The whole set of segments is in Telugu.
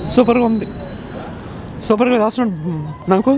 సూపర్గా ఉంది సూపర్గా రాస్తున్నాడు నాకు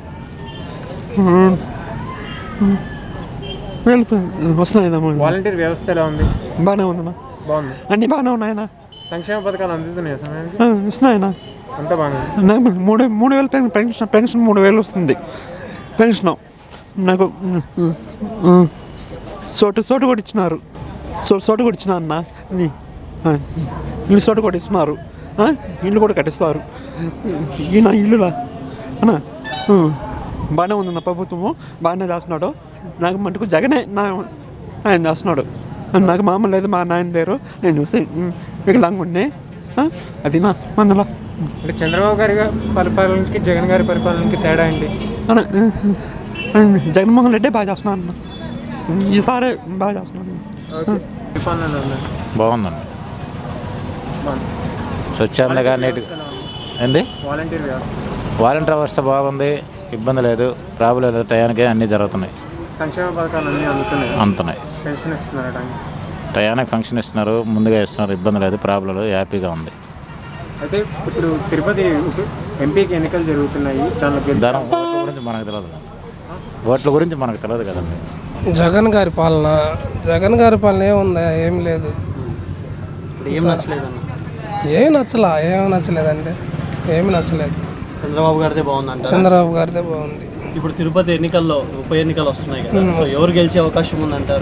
వెళ్ళిపోయి వస్తున్నాయి వాలంటీర్ వ్యవస్థ ఎలా ఉంది బాగానే ఉందన్నా బాగుంది అన్నీ బాగానే ఉన్నాయన్నా సంక్షేమ పథకాలు అందుతున్నాయి సమయానికి ఆ, ఇస్తున్నాయన్నా అంతా బాగానే ఉంది నాకు మూడు మూడు వేలు పెన్- పెన్షన్ పెన్షన్ మూడు వేలు వస్తుంది పెన్షన్ నాకు ఆ, సోటు సోటు కూడా ఇచ్చినారు సో సోటు కూడా ఇచ్చిన అన్న నీ- ఆ, ఇల్లు సోటు కూడా ఇస్తున్నారు ఆ, ఇల్లు కూడా కట్టిస్తారు ఈయన ఇల్లులా అన్న ఆ, బాగానే ఉంది నా ప్రభుత్వము బాగానే చేస్తున్నాడు నాకు మటుకు జగనే నా ఆయన చేస్తున్నాడు నాకు మామ లేదు మా నాయన లేరు నేను చూస్తే వికలాంగుండే అది నా మందలా అంటే చంద్రబాబు గారి పరిపాలనకి జగన్ గారి పరిపాలనకి తేడా ఏంటి అన్న, జగన్మోహన్ రెడ్డి బాగా చేస్తున్నాను అన్న ఈసారి బాగా చేస్తున్నాను ఓకే పరిపాలన ఎలా ఉంది బాగుందండి బాగుంది స్వచ్ఛందంగా నీట్ ఏంది వాలంటీర్ వ్యవస్థ వాలంటీర్ వ్యవస్థ బాగుంది ఇబ్బంది లేదు ప్రాబ్లం లేదు టయానికి అన్నీ జరుగుతున్నాయి సంక్షేమ పథకాలు అన్నీ అందుతున్నాయి అందుతున్నాయి పెన్షన్ ఇస్తున్నారు టైం టయానికి ఫంక్షన్ ఇస్తున్నారు ముందుగా ఇస్తున్నారు ఇబ్బంది లేదు ప్రాబ్లం లేదు హ్యాపీగా ఉంది అయితే ఇప్పుడు తిరుపతి ఉప- ఎంపీకి ఎన్నికలు జరుగుతున్నాయి దానిలో గెలిచి దాని ఓట్ల గురించి మనకు తెలియదు ఓట్ల గురించి మనకు తెలియదు కదండి జగన్ గారి పాలన జగన్ గారి పాలన ఏముందా ఏం లేదు ఏం నచ్చలేదన్న ఏం నచ్చలా ఏం నచ్చలేదండి ఏమి నచ్చలేదు చంద్రబాబు గారిదే బాగుందంట చంద్రబాబు గారిదే బాగుంది ఇప్పుడు తిరుపతి ఎన్నికల్లో ఉప ఎన్నికలు వస్తున్నాయి కదా సో ఎవరు గెలిచే అవకాశం ఉందంటారు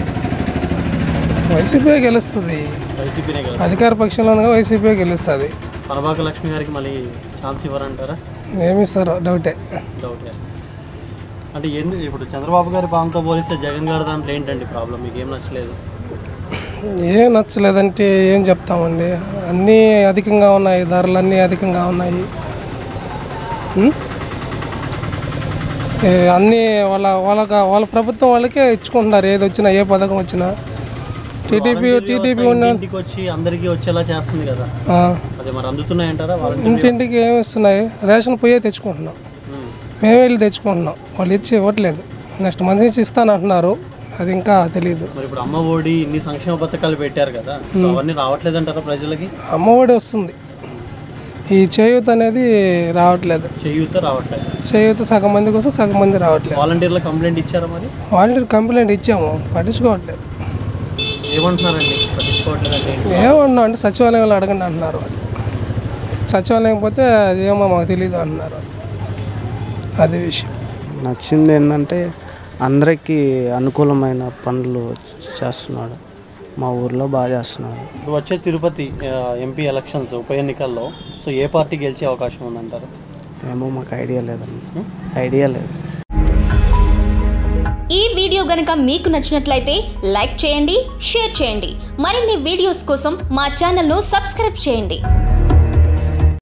వైసీపీ గెలుస్తుంది వైసీపీనే కదా అధికార పక్షంలో ఉండగా వైసీపీ గెలుస్తుంది పరభాక లక్ష్మి గారికి మళ్ళీ ఛాన్స్ ఇవ్వరంటారా ఏమిస్తారో డౌటే డౌట్ అంటే ఎందు ఇప్పుడు చంద్రబాబు గారి పాలనతో పోలిస్తే జగన్ గారి దాంట్లో ఏంటండి ప్రాబ్లం మీకు ఏం నచ్చలేదు ఏం నచ్చలేదంటే ఏం చెప్తామండి అన్నీ అధికంగా ఉన్నాయి ధరలు అన్నీ అధికంగా ఉన్నాయి ఉం? ఏ అన్నీ వాళ్ళ వాళ్ళ వాళ్ళ ప్రభుత్వం వాళ్ళకే ఇచ్చుకుంటున్నారు ఏది వచ్చినా ఏ పథకం వచ్చినా టీడీపీ టీడీపీ ఉన్న ఇంటికి వచ్చి అందరికీ వచ్చేలా చేస్తుంది కదా ఆ, అదే మరి అందుతున్నాయంటారా వాళ్ళకి ఇంటింటికి ఏమి ఇస్తున్నాయి రేషన్ పోయే తెచ్చుకుంటున్నాం మేమే వెళ్ళి తెచ్చుకుంటున్నాం వాళ్ళు ఇచ్చి ఇవ్వట్లేదు నెక్స్ట్ మంత్ నుంచి ఇస్తానంటున్నారు అది ఇంకా తెలియదు మరి ఇప్పుడు అమ్మ ఒడి ఇన్ని సంక్షేమ పథకాలు పెట్టారు కదా సో అవన్నీ రావట్లేదంటారా ప్రజలకి అమ్మఒడి వస్తుంది ఈ చేయూత అనేది రావట్లేదు చేయూత రావట్లేదు చేయూత సగం మందికి వస్తే సగం మంది రావట్లేదు వాలంటీర్ల కంప్లైంట్ ఇచ్చారా మరి వాలంటీర్ కంప్లైంట్ ఇచ్చాము పట్టించుకోవట్లేదు ఏమంటున్నారండి పట్టించుకోవట్లేదంటే ఏంటి? ఏమన్నా అంటే సచివాలయంలో అడగండి అంటున్నారు వాళ్ళు సచివాలయం పోతే అది ఏమో మాకు తెలియదు అంటున్నారు వాళ్ళు. అది విషయం నచ్చింది ఏంటంటే అందరికీ అనుకూలమైన పనులు చేస్తున్నాడు మా ఊర్లో బాగా చేస్తున్నాడు ఇప్పుడు వచ్చే తిరుపతి ఆ, ఎంపీ ఎలక్షన్స్ ఉప ఎన్నికల్లో సో ఏ పార్టీ గెలిచే అవకాశం ఉందంటారు ఏమో మాకు ఐడియా లేదండి ఐడియా లేదు ఈ వీడియో గనుక మీకు నచ్చినట్లయితే లైక్ చేయండి షేర్ చేయండి మరిన్ని వీడియోస్ కోసం మా ఛానల్ను సబ్స్క్రైబ్ చేయండి